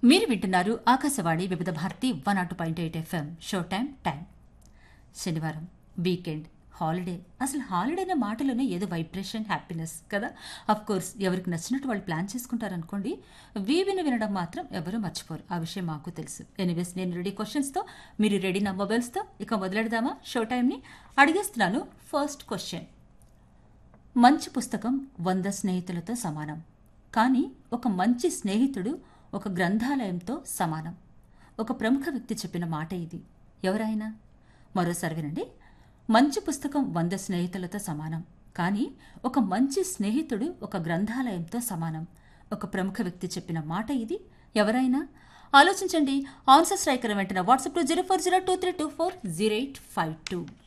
మీరు వింటున్నారు Akashvani Vividh Bharati one not point eight FM show time time శనివారం వీకెండ్ హాలిడే అసలు హాలిడే అనే మాటలోనే ఏదో వైబ్రేషన్ హ్యాపీనెస్ కదా అఫ్ కోర్స్ ఎవరికి నచ్చినట్టు వాళ్ళు ప్లాన్ చేసుకుంటారు అనుకోండి వీవిని వినడం మాత్రం ఎవరు మర్చిపోరు ఆ విషయం మాకు తెలుసు ఎనీవేస్ నేను రెడీ క్వశ్చన్స్తో మీరు రెడీ నా మొబైల్స్తో ఇక మొదలెడదామా షో టైంని అడిగేస్తున్నాను ఫస్ట్ క్వశ్చన్ మంచి పుస్తకం వంద స్నేహితులతో సమానం కానీ ఒక మంచి స్నేహితుడు ఒక గ్రంథాలయంతో సమానం ఒక ప్రముఖ వ్యక్తి చెప్పిన మాట ఇది ఎవరైనా మరోసారి వినండి మంచి పుస్తకం వంద స్నేహితులతో సమానం కానీ ఒక మంచి స్నేహితుడు ఒక గ్రంథాలయంతో సమానం ఒక ప్రముఖ వ్యక్తి చెప్పిన మాట ఇది ఎవరైనా ఆలోచించండి ఆన్సర్ స్ట్రైకర్ వెంటనే వాట్సాప్లో zero four zero two three two four zero eight five two